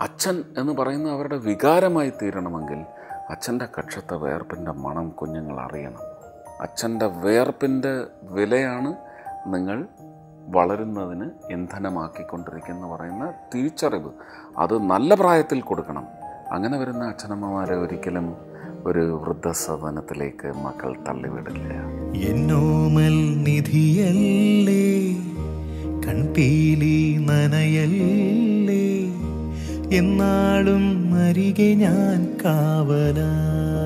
അച്ഛൻ എന്ന് പറയുന്ന അവരുടെ വികാരമായി തീരണമെങ്കിൽ അച്ഛൻ്റെ കക്ഷത്തെ വേർപ്പിൻ്റെ മണം കുഞ്ഞുങ്ങൾ അറിയണം അച്ഛൻ്റെ വേർപ്പിൻ്റെ വിലയാണ് നിങ്ങൾ വളരുന്നതിന് ഇന്ധനമാക്കിക്കൊണ്ടിരിക്കുന്ന പറയുന്ന തിരിച്ചറിവ് അത് നല്ല പ്രായത്തിൽ കൊടുക്കണം അങ്ങനെ വരുന്ന അച്ഛനമ്മമാരെ ഒരിക്കലും ഒരു വൃദ്ധസദനത്തിലേക്ക് മക്കൾ തള്ളിവിടില്ല എന്നോമൽ നിധിയല്ലേ കൺപീലി നനയല്ലേ എന്നാളും അരികെ ഞാൻ കാവലാ